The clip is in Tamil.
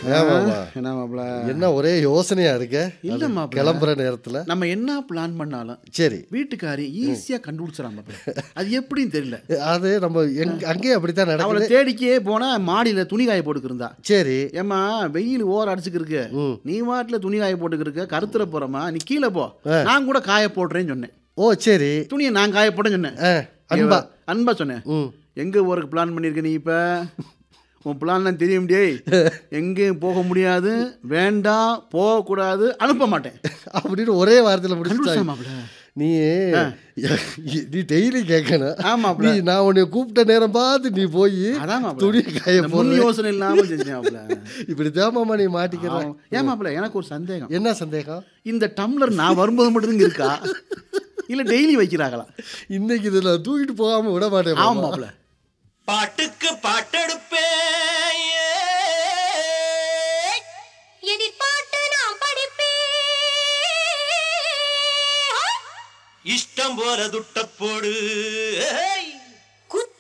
ஏமாமா என்ன மாப்பிள என்ன ஒரே யோசனையா இருக்க இல்ல அது மாப்பிள. கிளம்புற நேரத்துல நம்ம என்ன பிளான் பண்ணாலும் சரி வீட்டுக்காரி ஈஸியா கண்டுபிடிச்சிடறான் மாப்பிள அது எப்படின்னு தெரியல அது நம்ம எங்க அங்கேயே அப்படித்தான் அவளை நடக்குது தேடிக்கே போனா மாடியில துணி காய போட்டுக்கிருந்தா சரி ஏம்மா வெயில் ஓர அடிச்சுக்கிருக்கு ம் நீ வாட்டில துணி காய போட்டுக்கிருக்க கருத்துற போறமா நீ கீழே போ ஆ. நான் கூட காய போடுறேன்னு சொன்னேன் ஓ சரி துணியை நான் காய போட்டேன்னு சொன்னேன் ஆ, அன்பா அன்பா சொன்னேன் ம் எங்க ஊருக்கு பிளான் பண்ணியிருக்க நீ இப்ப உன் பிளான்லாம் தெரிய முடியே எங்கேயும் போக முடியாது வேண்டாம் போகக்கூடாது அனுப்ப மாட்டேன் அப்படின்னு ஒரே வாரத்துல கண்டுபிடிச்சா முடிச்சுட்டாங்க மாப்பிள நீ நீ டெய்லி கேட்கணும் ஆமாப்ல. நீ நான் உன்னை கூப்பிட்ட நேரம் பார்த்து நீ போய் அதான் மாப்பிள. துணி காய இந்த முன் போடுற யோசனை இல்லாம செஞ்சேன் மாப்பிள. இப்படி தேமாமா நீ மாட்டிக்கிற ஆமா. ஏன் மாப்பிள எனக்கு ஒரு சந்தேகம் என்ன சந்தேகம் இந்த டம்ளர் நான் வரும்போது மட்டும் இங்க இருக்கா இல்ல டெய்லி வைக்கிறாங்களா இன்னைக்கு இதுல தூக்கிட்டு போகாம விட மாட்டேன் ஆமா மாமா. மாப்பிள பாட்டுக்கு பாட்டெடுப்பேன் எதிர்பார்த்து நான் படிப்பேன் இஷ்டம் போல துட்ட போடு ஏய்.